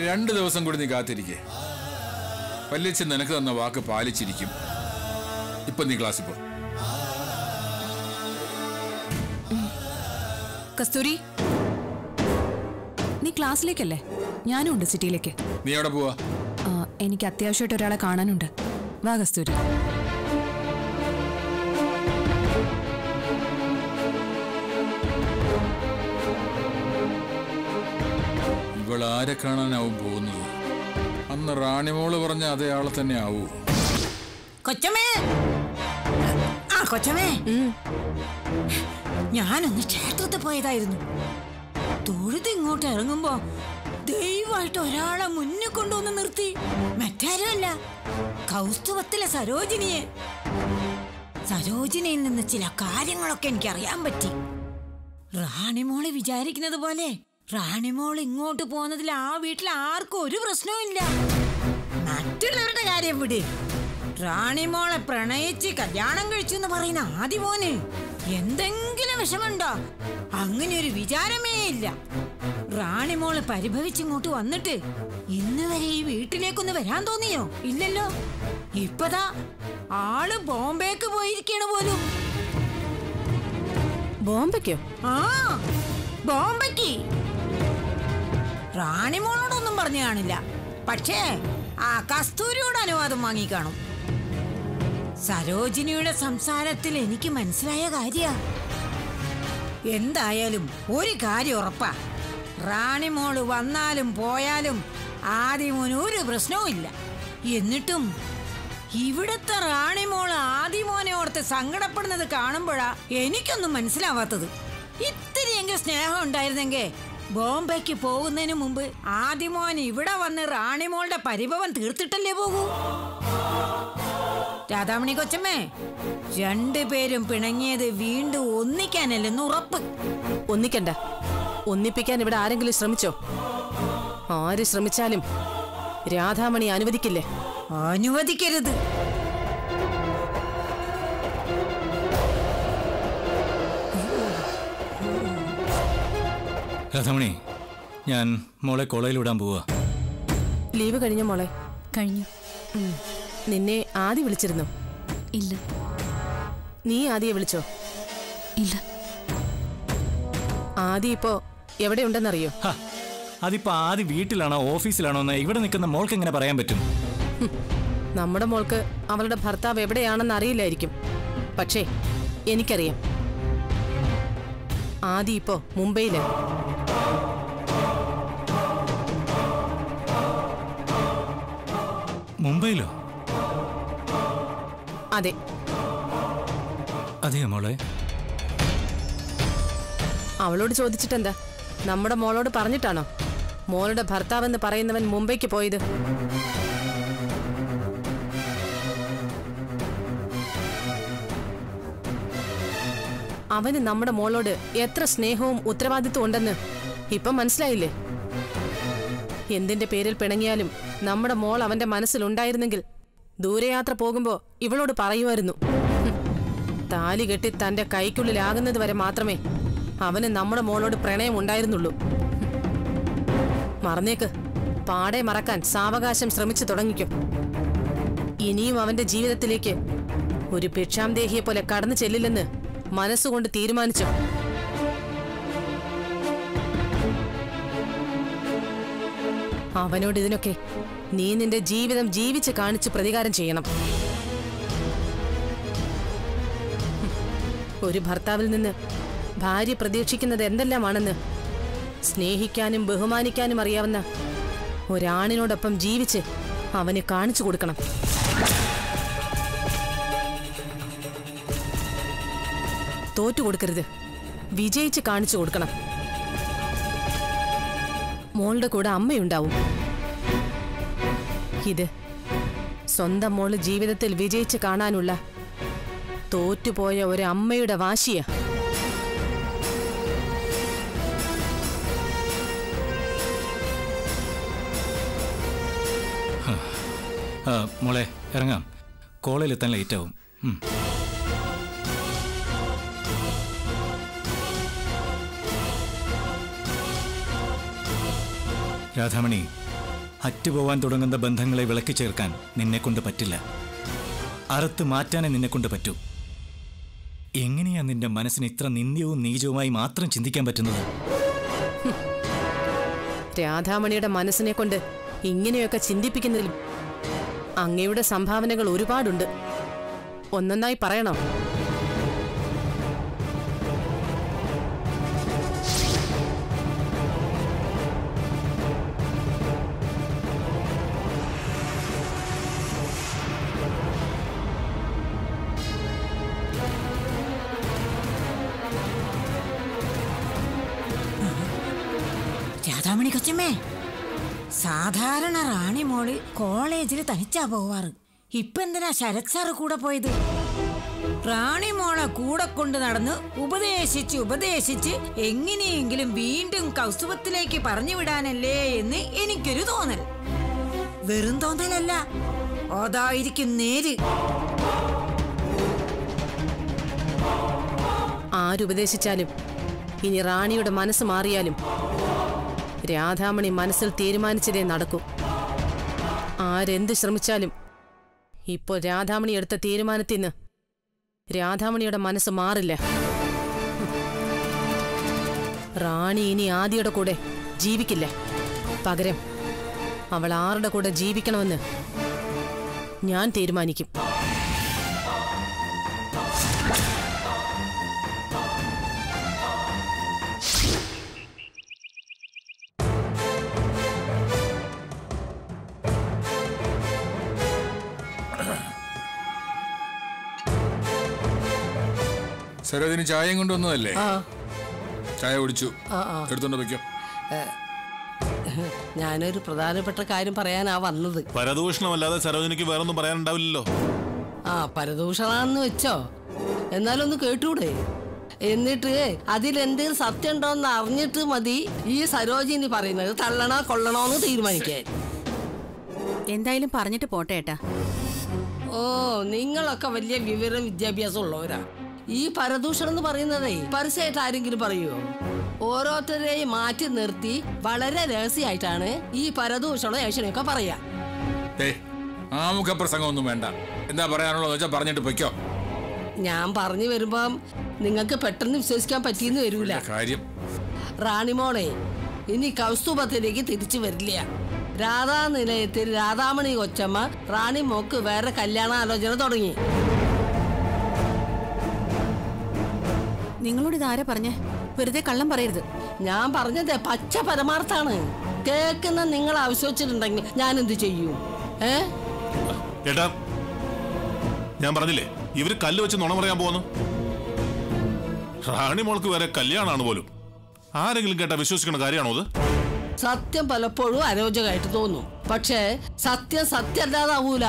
രണ്ട് ദിവസം കൂടി നീ കാത്തിരിക്കേ വല്യച്ഛൻ നിനക്ക് തന്ന വാക്ക് പാലിച്ചിരിക്കും ഇപ്പൊ നീ ക്ലാസ്സിൽ പോ കസ്തൂരി നീ ക്ലാസ്സിലേക്കല്ലേ ഞാനും ഉണ്ട് സിറ്റിയിലേക്ക് നീ എവിടെ പോവാ ആ, എനിക്ക് അത്യാവശ്യമായിട്ട് ഒരാളെ കാണാനുണ്ട് വാ കസ്തൂരി ഇവൾ ആരെ കാണാനാവും പോകുന്നത് അന്ന് റാണിമോള് പറഞ്ഞ അതേ ആളെ തന്നെ ആവൂ കൊച്ചമ്മേ ആ കൊച്ചമ്മേ ഞാനൊന്ന് ക്ഷേത്രത്തിൽ പോയതായിരുന്നു തൊഴുത് ഇങ്ങോട്ട് ഇറങ്ങുമ്പോ ദൈവമായിട്ട് ഒരാളെ മുന്നിൽ കൊണ്ടുവന്ന് നിർത്തി മറ്റാരുമല്ല കൗസ്തുവത്തിലെ സരോജിനിയെ സരോജിനിയിൽ നിന്ന് ചില കാര്യങ്ങളൊക്കെ എനിക്ക് അറിയാൻ പറ്റി റാണിമോള് വിചാരിക്കുന്നത് പോലെ റാണിമോൾ ഇങ്ങോട്ട് പോകുന്നതിൽ ആ വീട്ടിൽ ആർക്കും ഒരു പ്രശ്നവും ഇല്ല മറ്റുള്ളവരുടെ കാര്യം വിട് റാണിമോളെ പ്രണയിച്ച് കല്യാണം കഴിച്ചു എന്ന് പറയുന്ന ആദിമോന് എന്തെങ്കിലും വിഷമുണ്ടോ അങ്ങനെ ഒരു വിചാരമേ ഇല്ല റാണിമോള് പരിഭവിച്ചിങ്ങോട്ട് വന്നിട്ട് ഇന്ന് വരെ ഈ വീട്ടിലേക്കൊന്ന് വരാൻ തോന്നിയോ ഇല്ലല്ലോ ഇപ്പതാ ആള് ബോംബേക്ക് പോയിരിക്കണ പോലും ബോംബെക്കോ ആ ബോംബയ്ക്ക് റാണിമോളോടൊന്നും പറഞ്ഞു കാണില്ല പക്ഷേ ആ കസ്തൂരിയോട് അനുവാദം വാങ്ങിക്കാണും സരോജിനിയുടെ സംസാരത്തിൽ എനിക്ക് മനസ്സിലായ കാര്യ എന്തായാലും ഒരു കാര്യം ഉറപ്പാ റാണിമോള് വന്നാലും പോയാലും ആദ്യമോന് ഒരു പ്രശ്നവും ഇല്ല എന്നിട്ടും ഇവിടുത്തെ റാണിമോള് ആദിമോനെ ഓർത്ത് സങ്കടപ്പെടുന്നത് കാണുമ്പോഴാ എനിക്കൊന്നും മനസ്സിലാവാത്തത് ഇത്തിരിയെങ്കിലും സ്നേഹം ഉണ്ടായിരുന്നെങ്കിൽ ബോംബെക്ക് പോകുന്നതിന് മുമ്പ് ആദിമോൻ ഇവിടെ വന്ന് റാണിമോളുടെ പരിഭവം തീർത്തിട്ടല്ലേ പോകൂ രാധാമണി കൊച്ചമ്മേ രണ്ടുപേരും പിണങ്ങിയത് വീണ്ടും ഒന്നിക്കാനല്ലെന്ന് ഉറപ്പ് ഒന്നിക്കണ്ട ഒന്നിപ്പിക്കാൻ ഇവിടെ ആരെങ്കിലും ശ്രമിച്ചോ ആര് ശ്രമിച്ചാലും രാധാമണി അനുവദിക്കില്ലേ അനുവദിക്കരുത് രാധാമണി ഞാൻ മോളെ കോളേജിൽ വിടാൻ പോവാ ലീവ് കഴിഞ്ഞ മോളെ കഴിഞ്ഞു ഉം. നിന്നെ ആദ്യം വിളിച്ചിരുന്നു ഇല്ല നീ ആദ്യം വിളിച്ചോ ഇല്ല ആദ്യം ഇപ്പോ എവിടെയുണ്ടെന്നറിയോ ഹ, അതിപ്പോ ആദ്യം വീട്ടിലാണോ ഓഫീസിലാണോ എന്ന് ഇവിടെ നിൽക്കുന്ന മോൾക്ക് എങ്ങനെ പറയാൻ പറ്റും നമ്മുടെ മോൾക്ക് അവളുടെ ഭർത്താവ് എവിടെയാണെന്ന് അറിയില്ലായിരിക്കും പക്ഷേ എനിക്കറിയാം ആദ്യം ഇപ്പോ മുംബൈയില് മുംബൈയിലോ അതെ അതെയോ മോളെ അവളോട് ചോദിച്ചിട്ടെന്താ നമ്മുടെ മോളോട് പറഞ്ഞിട്ടാണോ മോളുടെ ഭർത്താവെന്ന് പറയുന്നവൻ മുംബൈക്ക് പോയത് അവന് നമ്മുടെ മോളോട് എത്ര സ്നേഹവും ഉത്തരവാദിത്വം ഉണ്ടെന്ന് ഇപ്പം മനസ്സിലായില്ലേ എന്തിന്റെ പേരിൽ പിണങ്ങിയാലും നമ്മുടെ മോൾ അവന്റെ മനസ്സിലുണ്ടായിരുന്നെങ്കിൽ ദൂരയാത്ര പോകുമ്പോ ഇവളോട് പറയുമായിരുന്നു ഹും, താലി കെട്ടി തന്റെ കൈക്കുള്ളിലാകുന്നത് വരെ മാത്രമേ അവന് നമ്മുടെ മോളോട് പ്രണയം ഉണ്ടായിരുന്നുള്ളൂ മറന്നേക്ക് പാടെ മറക്കാൻ സാവകാശം ശ്രമിച്ചു തുടങ്ങിക്കും ഇനിയും അവന്റെ ജീവിതത്തിലേക്ക് ഒരു ഭിക്ഷാംദേഹിയെ പോലെ കടന്നു ചെല്ലില്ലെന്ന് മനസ്സുകൊണ്ട് തീരുമാനിച്ചു അവനോട് ഇതിനൊക്കെ നീ നിന്റെ ജീവിതം ജീവിച്ച് കാണിച്ച് പ്രതികാരം ചെയ്യണം ഹും. ഒരു ഭർത്താവിൽ നിന്ന് ഭാര്യ പ്രതീക്ഷിക്കുന്നത് എന്തെല്ലാമാണെന്ന് സ്നേഹിക്കാനും ബഹുമാനിക്കാനും അറിയാവുന്ന ഒരാണിനോടൊപ്പം ജീവിച്ച് അവന് കാണിച്ചു കൊടുക്കണം തോറ്റു കൊടുക്കരുത് വിജയിച്ച് കാണിച്ചു കൊടുക്കണം മോളുടെ കൂടെ അമ്മയുണ്ടാവും ഇത് സ്വന്തം മോള് ജീവിതത്തിൽ വിജയിച്ച് കാണാനുള്ള തോറ്റുപോയ ഒരു അമ്മയുടെ വാശിയാ ആ, മോളെ ഇറങ്ങാം കോളേജിൽ എത്താൻ ലേറ്റ് ആവും ഉം. രാധാമണി അറ്റുപോവാൻ തുടങ്ങുന്ന ബന്ധങ്ങളെ വിളക്കി ചേർക്കാൻ നിന്നെക്കൊണ്ട് പറ്റില്ല അറുത്ത് മാറ്റാനേ നിന്നെക്കൊണ്ട് പറ്റൂ എങ്ങനെയാ നിന്റെ മനസ്സിന് ഇത്ര നിന്ദ്യവും നീചവുമായി മാത്രം ചിന്തിക്കാൻ പറ്റുന്നത് രാധാമണിയുടെ മനസ്സിനെ കൊണ്ട് ഇങ്ങനെയൊക്കെ ചിന്തിപ്പിക്കുന്നതിലും അങ്ങയുടെ സംഭാവനകൾ ഒരുപാടുണ്ട് ഒന്നൊന്നായി പറയണോ രാധാമണി കൊച്ചമ്മേ സാധാരണ റാണി മോള് കോളേജിൽ തനിച്ചാ പോവാറ് ഇപ്പൊ എന്തിനാ ശരത് സാറ് കൂടെ പോയത് റാണി മോളെ കൂടെ കൊണ്ട് നടന്ന് ഉപദേശിച്ച് ഉപദേശിച്ച് എങ്ങനെയെങ്കിലും വീണ്ടും കൗസ്തുഭത്തിലേക്ക് പറഞ്ഞു വിടാനല്ലേ എന്ന് എനിക്കൊരു തോന്നൽ വെറും തോന്നലല്ല അതായിരിക്കും നേര് ആരുപദേശിച്ചാലും ഇനി റാണിയുടെ മനസ്സ് മാറിയാലും രാധാമണി മനസ്സിൽ തീരുമാനിച്ചതേ നടക്കൂ ആരെന്ത് ശ്രമിച്ചാലും ഇപ്പോൾ രാധാമണി എടുത്ത തീരുമാനത്തിൽ നിന്ന് രാധാമണിയുടെ മനസ്സ് മാറില്ല റാണി ഇനി ആദിയുടെ കൂടെ ജീവിക്കില്ല പകരം അവൾ ആരുടെ കൂടെ ജീവിക്കണമെന്ന് ഞാൻ തീരുമാനിക്കും സരോജിനി ചായയും കൊണ്ടുവന്നതല്ലേ ചായ കുടിച്ചു എടുത്തോണ്ട് വെക്കാം ഞാനൊരു പ്രധാനപ്പെട്ട കാര്യം പറയാനാ വന്നത് പരദൂഷണമല്ലാതെ സരോജനിക്ക് വേറൊന്നും പറയാനുണ്ടാവില്ലല്ലോ ആ പരദൂഷണാന്ന് വെച്ചോ എന്നാലൊന്ന് കേട്ടൂടെ എന്നിട്ട് അതിലെന്തെങ്കിലും സത്യം ഉണ്ടോന്ന് അറിഞ്ഞിട്ട് മതി ഈ സരോജിനി പറയുന്നത് തള്ളണോ കൊള്ളണോ എന്ന് തീരുമാനിക്കാൻ എന്തായാലും പറഞ്ഞിട്ട് പോട്ടെ ഏട്ടാ ഓ നിങ്ങളൊക്കെ വലിയ വിവരം വിദ്യാഭ്യാസം ഉള്ളവരാ ഈ പരദൂഷണം എന്ന് പറയുന്നതേ പരസ്യമായിട്ട് ആരെങ്കിലും പറയുമോ ഓരോരുത്തരെയും മാറ്റി നിർത്തി വളരെ രഹസ്യമായിട്ടാണ് ഈ പരദൂഷണം ഏഷനൊക്കെ പറയാ ഏ ആമുഖ പ്രസംഗം ഒന്നും വേണ്ട എന്താ പറയാനുള്ളത് വെച്ചാൽ പറഞ്ഞിട്ട് പൊയ്ക്കോ ഞാൻ പറഞ്ഞു വരുമ്പം നിങ്ങൾക്ക് പെട്ടെന്ന് വിശ്വസിക്കാൻ പറ്റിയെന്ന് വരൂല കാര്യം റാണിമോളെ ഇനി കൗസ്തുഭത്തിലേക്ക് തിരിച്ചു വരില്ല രാധാ നിലയത്തിൽ രാധാമണി കൊച്ചമ്മ റാണി മോക്ക് വേറെ കല്യാണാലോചന തുടങ്ങി നിങ്ങളോട് ഇതാരാ പറഞ്ഞേ വെറുതെ കള്ളം പറയരുത് ഞാൻ പറഞ്ഞത് പച്ച പരമാർത്ഥാണ് കേൾക്കുന്ന നിങ്ങൾ ആവശ്യവെച്ചിട്ടുണ്ടെങ്കിൽ ഞാൻ എന്ത് ചെയ്യും ഏ ഏട്ടാ ഞാൻ പറഞ്ഞില്ലേ ഇവര് കല്ല് വെച്ച് നുണ പറയാൻ പോകുന്നു റാണി മോൾക്ക് വരെ കല്യാണമാണ് പോലും ആരെങ്കിലും കേട്ടാ വിശ്വസിക്കുന്ന കാര്യമാണോ അത് സത്യം പലപ്പോഴും അരോചകമായിട്ട് തോന്നും പക്ഷേ സത്യം സത്യമല്ലാതാവൂല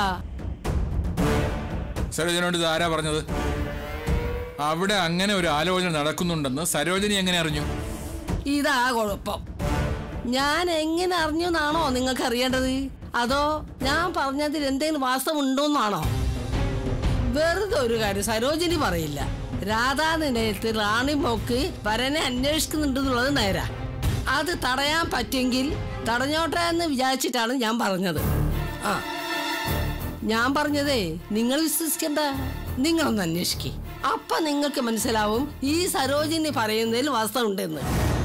സരോജനോട് ഇത് ആരാ പറഞ്ഞത് അവിടെ അങ്ങനെ ഒരു ആലോചന നടക്കുന്നുണ്ടെന്ന് സരോജനി എങ്ങനെ അറിഞ്ഞു ഇതാ കുഴപ്പം ഞാൻ എങ്ങനെ അറിഞ്ഞു എന്നാണോ നിങ്ങൾക്ക് അറിയേണ്ടത് അതോ ഞാൻ പറഞ്ഞതിൽ എന്തെങ്കിലും വാസ്തവം ഉണ്ടോന്നാണോ വെറുതെ ഒരു കാര്യം സരോജിനി പറയില്ല രാധാ നിലയത്തിൽ റാണി മോക്ക് വരനെ അന്വേഷിക്കുന്നുണ്ടെന്നുള്ളത് നേരാ അത് തടയാൻ പറ്റുമെങ്കിൽ തടഞ്ഞോട്ടെ എന്ന് വിചാരിച്ചിട്ടാണ് ഞാൻ പറഞ്ഞത് ആ ഞാൻ പറഞ്ഞതേ നിങ്ങൾ വിശ്വസിക്കണ്ട നിങ്ങളൊന്ന് അന്വേഷിക്കേ അപ്പൊ നിങ്ങൾക്ക് മനസ്സിലാവും ഈ സരോജിനി പറയുന്നതിൽ വാസ്തവം ഉണ്ടെന്ന്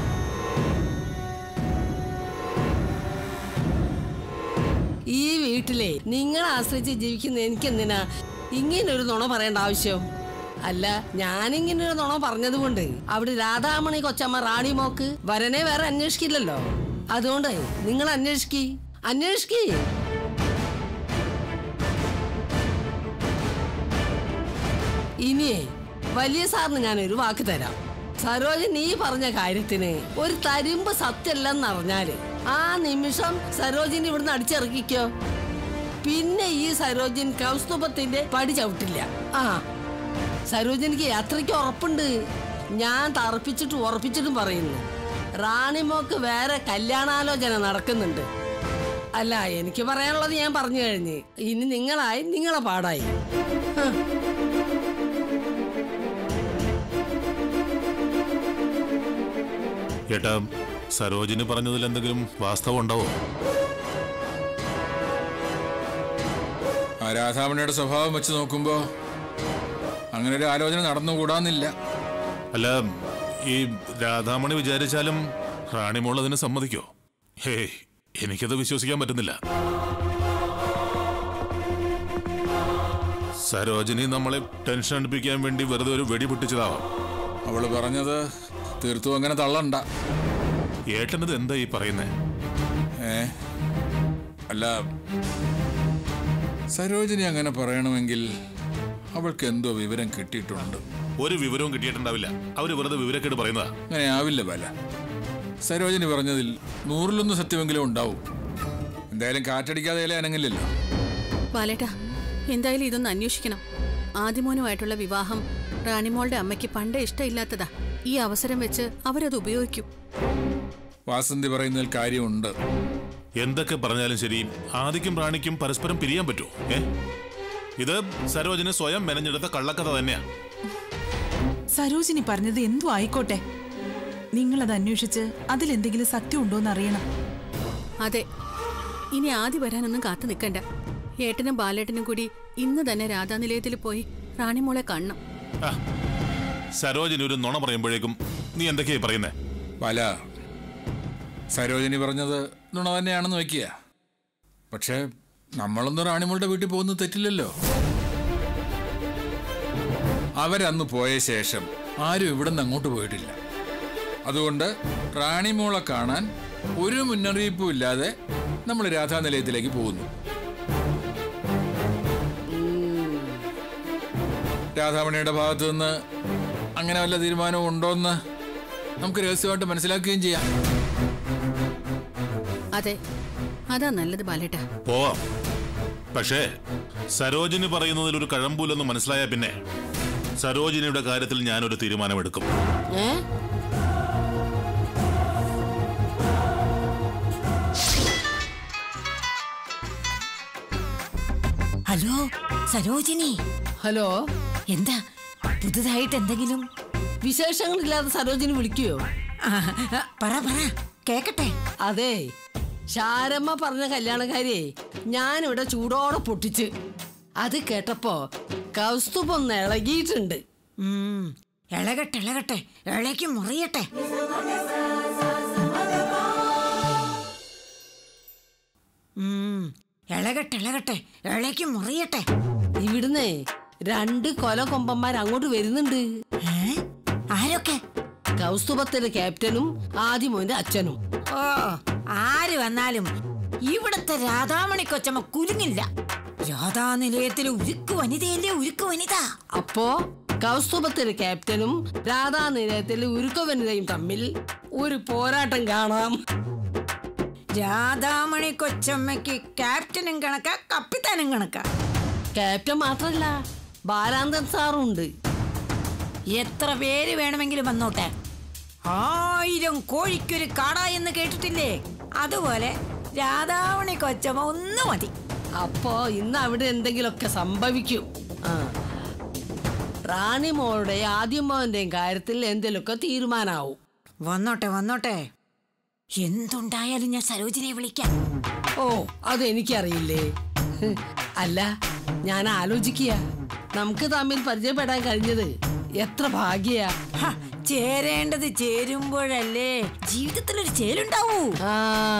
ഈ വീട്ടിലെ നിങ്ങളെ ആശ്രയിച്ച് ജീവിക്കുന്ന എനിക്ക് എന്തിനാ ഇങ്ങനൊരു നുണ പറയേണ്ട ആവശ്യം അല്ല ഞാനിങ്ങനൊരു നുണ പറഞ്ഞതുകൊണ്ട് അവിടെ രാധാമണി കൊച്ചമ്മ റാണി മോക്ക് വരനെ വേറെ അന്വേഷിക്കില്ലല്ലോ അതുകൊണ്ട് നിങ്ങൾ അന്വേഷിക്കി അന്വേഷിക്കേ ഇനിയേ വലിയ സാറിന് ഞാനൊരു വാക്ക് തരാം സരോജൻ നീ പറഞ്ഞ കാര്യത്തിന് ഒരു തരിമ്പ് സത്യല്ലെന്ന് അറിഞ്ഞാല് ആ നിമിഷം സരോജിനി ഇവിടുന്ന് അടിച്ചിറക്കിക്കോ പിന്നെ ഈ സരോജിൻ കൗസ്തുഭത്തിന്റെ പടി ചവിട്ടില്ല ആ സരോജിനിക്ക് അത്രയ്ക്ക് ഉറപ്പുണ്ട് ഞാൻ തറപ്പിച്ചിട്ട് ഉറപ്പിച്ചിട്ടും പറയുന്നു റാണിമോക്ക് വേറെ കല്യാണാലോചന നടക്കുന്നുണ്ട് അല്ല എനിക്ക് പറയാനുള്ളത് ഞാൻ പറഞ്ഞു കഴിഞ്ഞ് ഇനി നിങ്ങളായി നിങ്ങളെ പാടായി ഹ്. ഏട്ടാ സരോജിനി പറഞ്ഞതിൽ എന്തെങ്കിലും വാസ്തവം ഉണ്ടാവോ രാധാമണിയുടെ സ്വഭാവം വെച്ച് നോക്കുമ്പോ അങ്ങനെ ഒരു ആലോചന നടന്നുകൂടാന്നില്ല അല്ല ഈ രാധാമണി വിചാരിച്ചാലും റാണിമോൾ അതിന് സമ്മതിക്കോ ഹേയ് എനിക്കത് വിശ്വസിക്കാൻ പറ്റുന്നില്ല സരോജിനി നമ്മളെ ടെൻഷൻ അടുപ്പിക്കാൻ വേണ്ടി വെറുതെ ഒരു വെടി പൊട്ടിച്ചതാവാം അവള് പറഞ്ഞത് തീർത്തും അങ്ങനെ തള്ളണ്ട ഏട്ടനത് എന്താ ഈ പറയുന്നേ ഏ അല്ല സരോജിനി അങ്ങനെ പറയണമെങ്കിൽ അവൾക്ക് എന്തോ വിവരം കിട്ടിയിട്ടുണ്ട് ഒരു വിവരവും കിട്ടിയിട്ടുണ്ടാവില്ല അവര് വെറുതെ വിവരക്കേട് പറയുന്നതാ അങ്ങനെ ആവില്ല ബല സരോജിനി പറഞ്ഞതിൽ നൂറിലൊന്ന് സത്യമെങ്കിലും ഉണ്ടാവും എന്തായാലും കാറ്റടിക്കാതെ ഇല അനങ്ങില്ലല്ലോ ബാലേട്ടാ എന്തായാലും ഇതൊന്ന് അന്വേഷിക്കണം ആദിമോനുമായിട്ടുള്ള വിവാഹം റാണിമോളുടെ അമ്മയ്ക്ക് പണ്ടേ ഇഷ്ടമില്ലാത്തതാ ഈ അവസരം വെച്ച് അവരത് ഉപയോഗിക്കും വാസന്തി പറയുന്നതിൽ കാര്യമുണ്ട് എന്തൊക്കെ പറഞ്ഞാലും ശരി ആദിക്കും റാണിക്കും പരസ്പരം പിരിയാൻ പറ്റുമോ ഏ ഇത് സരോജിനി സ്വയം മെനഞ്ഞെടുത്ത കള്ളക്കഥ തന്നെയാ സരോജിനി പറഞ്ഞത് എന്തു ആയിക്കോട്ടെ നിങ്ങളത് അന്വേഷിച്ച് അതിലെന്തെങ്കിലും സത്യം ഉണ്ടോന്ന് അറിയണം അതെ ഇനി ആദ്യ വരാനൊന്നും കാത്തു നിൽക്കണ്ട ഏട്ടനും ബാലേട്ടനും കൂടി ഇന്ന് തന്നെ രാധാനിലയത്തിൽ പോയി റാണിമോളെ കാണണം ആ, സരോജിനി ഒരു നുണ പറയുമ്പോഴേക്കും നീ എന്തൊക്കെയാ പറയുന്നേ പല സരോജിനി പറഞ്ഞത് നുണ തന്നെയാണെന്ന് വയ്ക്കുക പക്ഷേ നമ്മളൊന്ന് റാണിമോളുടെ വീട്ടിൽ പോകുന്നത് തെറ്റില്ലല്ലോ അവരന്ന് പോയ ശേഷം ആരും ഇവിടെ നിന്ന് അങ്ങോട്ട് പോയിട്ടില്ല അതുകൊണ്ട് റാണിമോളെ കാണാൻ ഒരു മുന്നറിയിപ്പും ഇല്ലാതെ നമ്മൾ രാധാനിലയത്തിലേക്ക് പോകുന്നു രാധാമണിയുടെ ഭാഗത്തു നിന്ന് അങ്ങനെ വല്ല തീരുമാനവും ഉണ്ടോന്ന് നമുക്ക് രഹസ്യമായിട്ട് മനസ്സിലാക്കുകയും ചെയ്യാം അതെ അതാ നല്ലത് ബാലേട്ടാ പോവാം പക്ഷേ സരോജിനി പറയുന്നതിൽ ഒരു കഴമ്പൂലെന്ന് മനസ്സിലായ പിന്നെ സരോജിനിയുടെ കാര്യത്തിൽ ഞാനൊരു തീരുമാനമെടുക്കും ഏ ഹലോ സരോജിനി ഹലോ എന്താ പുതുതായിട്ട് എന്തെങ്കിലും വിശേഷങ്ങളില്ലാതെ സരോജിനി വിളിക്കുകയോ ആ, ആ, പറ പറ കേക്കട്ടെ അതെ ശാരമ്മ പറഞ്ഞ കല്യാണക്കാരിയെ ഞാനിവിടെ ചൂടോടെ പൊട്ടിച്ച് അത് കേട്ടപ്പോ കൗസ്തുഭൊന്ന് ഇളകിയിട്ടുണ്ട് ഉം, ഇളകട്ടെ ഇളകട്ടെ ഇളയ്ക്ക് മുറിയട്ടെ ഉം, ഇളകട്ടെ ഇളകട്ടെ ഇളയ്ക്ക് മുറിയട്ടെ ഇവിടുന്ന് രണ്ട് കൊല കൊമ്പന്മാർ അങ്ങോട്ട് വരുന്നുണ്ട് ഏ? ആരൊക്കെ കൗസ്തുഭത്തിലെ ക്യാപ്റ്റനും ആദിമോന്റെ അച്ഛനും ഓ ആര് വന്നാലും ഇവിടത്തെ രാധാമണി കൊച്ചമ്മ കുലുങ്ങില്ല രാധാനിലയത്തിലെ ഉരുക്ക് വനിതയല്ലേ ഉരുക്ക് വനിത അപ്പോ കൗസ്തുഭത്തിലെ ക്യാപ്റ്റനും രാധാനിലയത്തിലെ ഉരുക്ക വനിതയും തമ്മിൽ ഒരു പോരാട്ടം കാണാം രാധാമണി കൊച്ചമ്മയ്ക്ക് ക്യാപ്റ്റനും കണക്ക കപ്പിത്താനും കണക്ക ക്യാപ്റ്റൻ മാത്രല്ല ബാലാന്തൻ സാറും ഉണ്ട് എത്ര പേര് വേണമെങ്കിലും വന്നോട്ടെ ആയിരം കോഴിക്കൊരു കാട എന്ന് കേട്ടിട്ടില്ലേ അതുപോലെ രാധാമണി കൊച്ചമ്മ ഒന്ന് മതി അപ്പോ ഇന്ന് അവിടെ എന്തെങ്കിലുമൊക്കെ സംഭവിക്കും ആ റാണി മോളുടെ ആദ്യം മോന്റെയും കാര്യത്തിൽ എന്തെങ്കിലുമൊക്കെ തീരുമാനാവും വന്നോട്ടെ വന്നോട്ടെ എന്തുണ്ടായാലും ഞാൻ സരോജിനിയെ വിളിക്കാം ഓ അതെനിക്കറിയില്ലേ ഹ്, അല്ല ഞാൻ ആലോചിക്കുക നമുക്ക് തമ്മിൽ പരിചയപ്പെടാൻ കഴിഞ്ഞത് എത്ര ഭാഗ്യ ഹ, ചേരേണ്ടത് ചേരുമ്പോഴല്ലേ ജീവിതത്തിലൊരു ചേരുണ്ടാവൂ ആ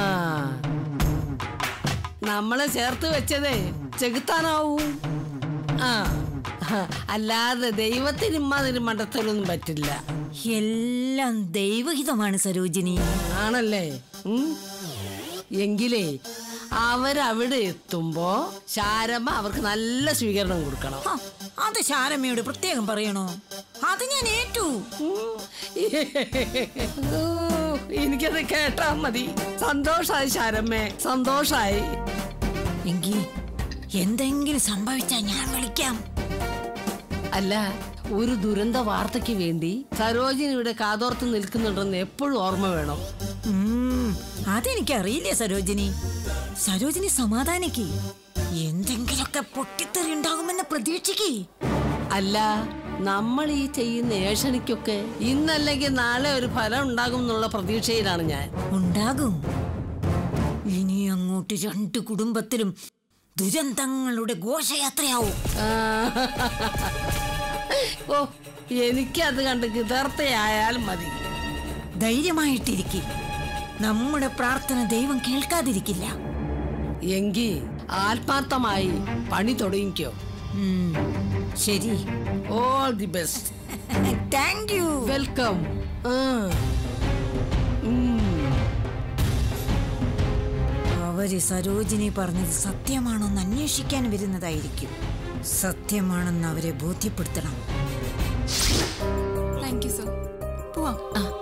നമ്മളെ ചേർത്ത് വെച്ചതേ ചെകുത്താനാവൂ ആ ഹ, അല്ലാതെ ദൈവത്തിന് ഇമ്മാതിരി മണ്ടത്തരൊന്നും പറ്റില്ല എല്ലാം ദൈവഹിതമാണ് സരോജിനി ആണല്ലേ ഉം. എങ്കിലേ അവരവിടെ എത്തുമ്പോ ശാരമ്മ അവർക്ക് നല്ല സ്വീകരണം കൊടുക്കണം ഹ, അത് ശാരമ്മയോട് പ്രത്യേകം പറയണോ അത് ഞാൻ ഏറ്റു ഉം. ഓ, എനിക്കത് കേട്ടാ മതി സന്തോഷായി ശാരമ്മേ സന്തോഷായി എങ്കി എന്തെങ്കിലും സംഭവിച്ചാ ഞാൻ വിളിക്കാം അല്ല ഒരു ദുരന്ത വാർത്തയ്ക്ക് വേണ്ടി സരോജിനിയുടെ കാതോർത്ത് നിൽക്കുന്നുണ്ടെന്ന് എപ്പോഴും ഓർമ്മ വേണം ഉം, അതെനിക്കറിയില്ലേ സരോജിനി സരോജിനി സമാധാനിക്ക് എന്തെങ്കിലുമൊക്കെ പൊട്ടിത്തെറി ഉണ്ടാകുമെന്ന് പ്രതീക്ഷിക്ക് അല്ല നമ്മൾ ഈ ചെയ്യുന്ന ഏഷണിക്കൊക്കെ ഇന്നല്ലെങ്കിൽ നാളെ ഒരു ഫലം ഉണ്ടാകും എന്നുള്ള പ്രതീക്ഷയിലാണ് ഞാൻ ഉണ്ടാകും ഇനി അങ്ങോട്ട് രണ്ട് കുടുംബത്തിലും ദുരന്തങ്ങളുടെ ഘോഷയാത്രയാവും ഓ എനിക്കത് കണ്ട് കിതർത്തയായാൽ മതി ധൈര്യമായിട്ടിരിക്കെ നമ്മുടെ പ്രാർത്ഥന ദൈവം കേൾക്കാതിരിക്കില്ല എങ്കി ആത്മാർത്ഥമായി പണി തുടങ്ങിക്കോ ഉം, ശരി all the best thank you welcome അവര് സരോജിനി പറഞ്ഞത് സത്യമാണോന്ന് അന്വേഷിക്കാൻ വരുന്നതായിരിക്കും സത്യമാണെന്ന് അവരെ ബോധ്യപ്പെടുത്തണം താങ്ക് യു സർ പോവാം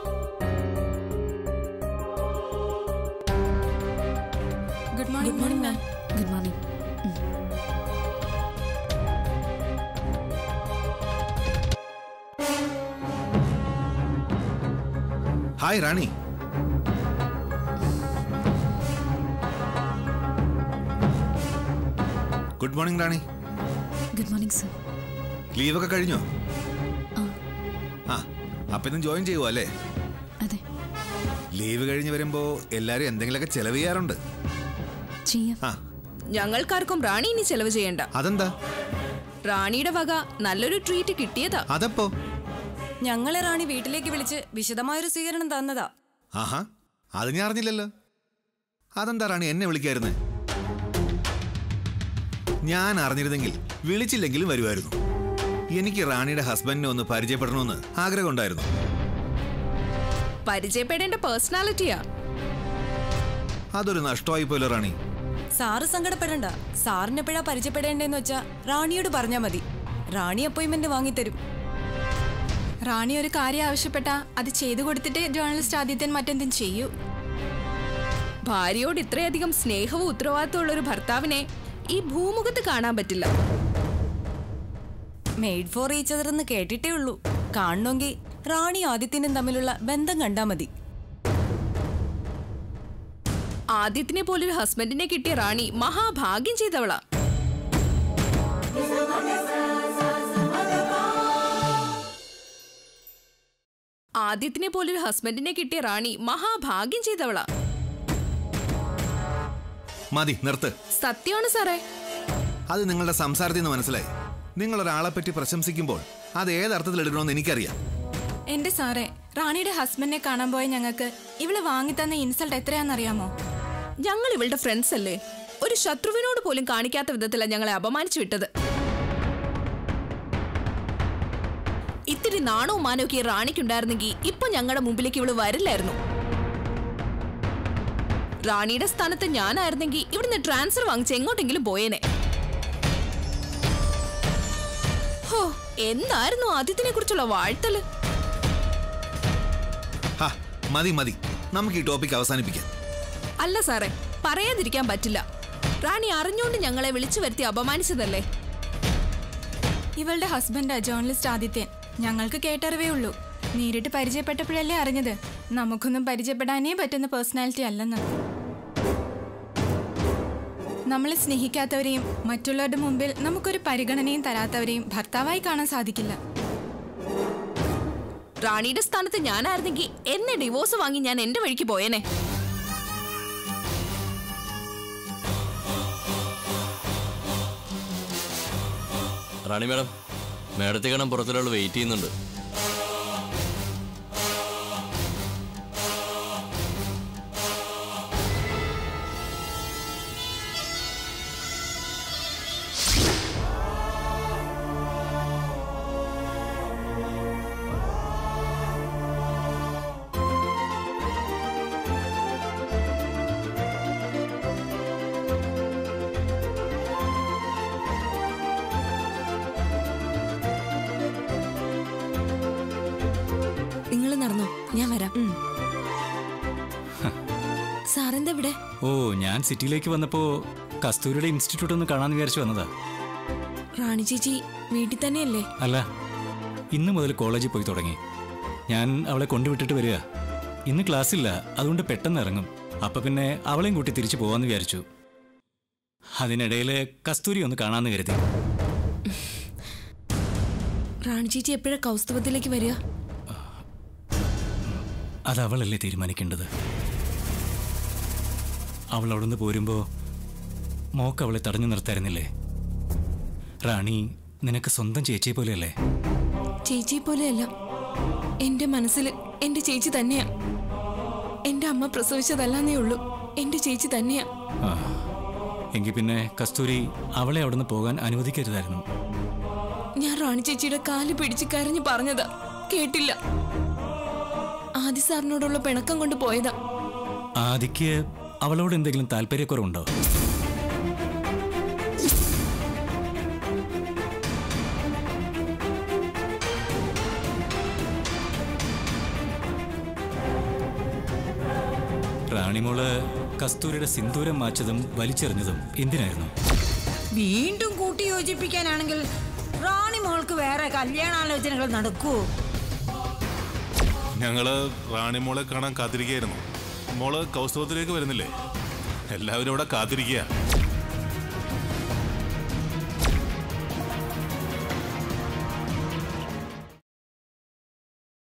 good morning good morning ma'am good morning hi Rani good morning Rani good morning sir ലീവൊക്കെ കഴിഞ്ഞോ ആ. ആ അപ്പൊ ഇന്ന് ജോയിൻ ചെയ്യുവോ അല്ലേ അതെ ലീവ് കഴിഞ്ഞ് വരുമ്പോ എല്ലാരും എന്തെങ്കിലുമൊക്കെ ചെലവ് ചെയ്യാറുണ്ട് ചെയ്യാം ആ ഞങ്ങൾക്കാർക്കും റാണി ഇനി ചെലവ് ചെയ്യണ്ട അതെന്താ റാണിയുടെ വക നല്ലൊരു ട്രീറ്റ് കിട്ടിയതാ അതപ്പോ ഞങ്ങളെ റാണി വീട്ടിലേക്ക് വിളിച്ച് വിശദമായൊരു സ്വീകരണം തന്നതാ ആഹാ അത് ഞാൻ അറിഞ്ഞില്ലല്ലോ അതെന്താ റാണി എന്നെ വിളിക്കായിരുന്നേ ഞാൻ അറിഞ്ഞിരുന്നെങ്കിൽ വിളിച്ചില്ലെങ്കിലും വരുമായിരുന്നു എനിക്ക് റാണിയുടെ ഹസ്ബൻഡിനെ ഒന്ന് പരിചയപ്പെടണമെന്ന് ആഗ്രഹമുണ്ടായിരുന്നു പരിചയപ്പെടേണ്ട പേഴ്സണാലിറ്റിയാ അതൊരു നഷ്ടമായി പോലോ റാണി സാറ് സങ്കടപ്പെടണ്ട സാറിന് എപ്പോഴാ പരിചയപ്പെടേണ്ടെന്ന് വെച്ചാ റാണിയോട് പറഞ്ഞാ മതി റാണി അപ്പോയിന്റ്മെന്റ് വാങ്ങിത്തരും റാണി ഒരു കാര്യം ആവശ്യപ്പെട്ട അത് ചെയ്തു കൊടുത്തിട്ടേ ജേർണലിസ്റ്റ് ആദിത്യൻ മറ്റെന്തും ചെയ്യൂ ഭാര്യയോട് ഇത്രയധികം സ്നേഹവും ഉത്തരവാദിത്തമുള്ള ഒരു ഭർത്താവിനെ ഈ ഭൂമുഖത്ത് കാണാൻ പറ്റില്ല മെയ്ഡ് ഫോർ ഈച്ച് അതർ എന്ന് കേട്ടിട്ടേ ഉള്ളൂ കാണണമെങ്കിൽ റാണി ആദിത്യനും തമ്മിലുള്ള ബന്ധം കണ്ടാ മതി ആദിത്യനെ പോലൊരു ഹസ്ബൻഡിനെ കിട്ടിയ റാണി മഹാഭാഗ്യം ചെയ്തവളാ ആദിത്യനെ പോലൊരു ഹസ്ബൻഡിനെ കിട്ടിയ റാണി മഹാഭാഗ്യം ചെയ്തവളാ മതി നിർത്ത് സത്യമാണ് സാറേ അത് നിങ്ങളുടെ സംസാരത്തിൽ നിന്ന് മനസ്സിലായി നിങ്ങൾ ഒരാളെ പറ്റി പ്രശംസിക്കുമ്പോൾ അത് ഏതർത്ഥത്തിൽ എടുക്കണമെന്ന് എനിക്കറിയാം എന്റെ സാറേ റാണിയുടെ ഹസ്ബൻഡിനെ കാണാൻ പോയ ഞങ്ങൾക്ക് ഇവള് വാങ്ങിത്തന്ന ഇൻസൾട്ട് എത്രയാണെന്നറിയാമോ ഞങ്ങൾ ഇവളുടെ ഫ്രണ്ട്സ് അല്ലേ ഒരു ശത്രുവിനോട് പോലും കാണിക്കാത്ത വിധത്തിലാണ് ഞങ്ങളെ അപമാനിച്ചു വിട്ടത് ഇത്തിരി നാണവും മാനവും ഈ റാണിക്കുണ്ടായിരുന്നെങ്കിൽ ഇപ്പൊ ഞങ്ങളുടെ മുമ്പിലേക്ക് ഇവള് വരില്ലായിരുന്നു റാണിയുടെ സ്ഥാനത്ത് ഞാനായിരുന്നെങ്കിൽ ഇവിടുന്ന് ട്രാൻസ്ഫർ വാങ്ങിച്ച് എങ്ങോട്ടെങ്കിലും പോയേനെ ഹോ എന്തായിരുന്നു ആദിത്യനെ കുറിച്ചുള്ള വാഴ്ത്തല് ഹാ മതി മതി നമുക്ക് ഈ ടോപ്പിക് അവസാനിപ്പിക്കാം അല്ല സാറേ പറയാതിരിക്കാൻ പറ്റില്ല റാണി അറിഞ്ഞുകൊണ്ട് ഞങ്ങളെ വിളിച്ചു വരുത്തി അപമാനിച്ചതല്ലേ ഇവളുടെ ഹസ്ബൻഡാ ജേർണലിസ്റ്റ് ആദിത്യൻ ഞങ്ങൾക്ക് കേട്ടറിവേ ഉള്ളൂ നേരിട്ട് പരിചയപ്പെട്ടപ്പോഴല്ലേ അറിഞ്ഞത് നമുക്കൊന്നും പരിചയപ്പെടാനേ പറ്റുന്ന പേഴ്സണാലിറ്റി അല്ലെന്ന് നമ്മളെ സ്നേഹിക്കാത്തവരെയും മറ്റുള്ളവരുടെ മുമ്പിൽ നമുക്കൊരു പരിഗണനയും തരാത്തവരെയും ഭർത്താവായി കാണാൻ സാധിക്കില്ല റാണിയുടെ സ്ഥാനത്ത് ഞാനായിരുന്നെങ്കിൽ എന്നെ ഡിവോഴ്സ് വാങ്ങി ഞാൻ എന്റെ വഴിക്ക് പോയേനെ റാണി മാഡം മാഡത്തെ കാണാൻ പുറത്തൊരാൾ വെയിറ്റ് ചെയ്യുന്നുണ്ട് നിങ്ങൾ നടന്നോ ഞാൻ വരാം സാറെന്താ ഇവിടെ ഓ ഞാൻ സിറ്റിയിലേക്ക് വന്നപ്പോ കസ്തൂരിയുടെ ഇൻസ്റ്റിറ്റ്യൂട്ട് ഒന്ന് കാണാന്ന് വിചാരിച്ചു വന്നതാ റാണി ചേച്ചി വീട്ടിൽ തന്നെയല്ലേ അല്ല ഇന്ന് മുതൽ കോളേജിൽ പോയി തുടങ്ങി ഞാൻ അവളെ കൊണ്ടുവിട്ടിട്ട് വരിക ഇന്ന് ക്ലാസ് ഇല്ല അതുകൊണ്ട് പെട്ടെന്ന് ഇറങ്ങും അപ്പൊ പിന്നെ അവളെയും കൂട്ടി തിരിച്ചു പോവാന്ന് വിചാരിച്ചു അതിനിടയിൽ കസ്തൂരി ഒന്ന് കാണാന്ന് കരുതി റാണി ചേച്ചി എപ്പോഴാ കൗസ്തവത്തിലേക്ക് വരിക അത് അവളല്ലേ തീരുമാനിക്കേണ്ടത് അവൾ അവിടുന്ന് പോരുമ്പോൾ മോക്ക് അവളെ തടഞ്ഞു നിർത്തായിരുന്നില്ലേ റാണി നിനക്ക് സ്വന്തം ചേച്ചിയെ പോലെയല്ലേ ചേച്ചിയെ പോലെയല്ല എന്റെ മനസ്സിൽ എന്റെ ചേച്ചി തന്നെയാ എന്റെ അമ്മ പ്രസവിച്ചതല്ലാന്നേ ഉള്ളൂ എന്റെ ചേച്ചി തന്നെയാ ആ എങ്കിൽ പിന്നെ കസ്തൂരി അവളെ അവിടുന്ന് പോകാൻ അനുവദിക്കരുതായിരുന്നു ഞാൻ റാണി ചേച്ചിയുടെ കാല് പിടിച്ച് കരഞ്ഞു പറഞ്ഞതാ കേട്ടില്ല ആദി സാറിനോടുള്ള പിണക്കം കൊണ്ട് പോയതാ ആദിക്ക് അവളോട് എന്തെങ്കിലും താല്പര്യക്കുറവുണ്ടോ റാണിമോള് കസ്തൂരിയുടെ സിന്ദൂരം മാച്ചതും വലിച്ചെറിഞ്ഞതും എന്തിനായിരുന്നു വീണ്ടും കൂട്ടി യോജിപ്പിക്കാനാണെങ്കിൽ റാണി മോൾക്ക് വേറെ കല്യാണാലോചനകൾ നടക്കൂ ഞങ്ങള് റാണിമോളെ കാണാൻ കാത്തിരിക്കുകയായിരുന്നു മോള് കൗസ്തവത്തിലേക്ക് വരുന്നില്ലേ എല്ലാവരും ഇവിടെ കാത്തിരിക്കുക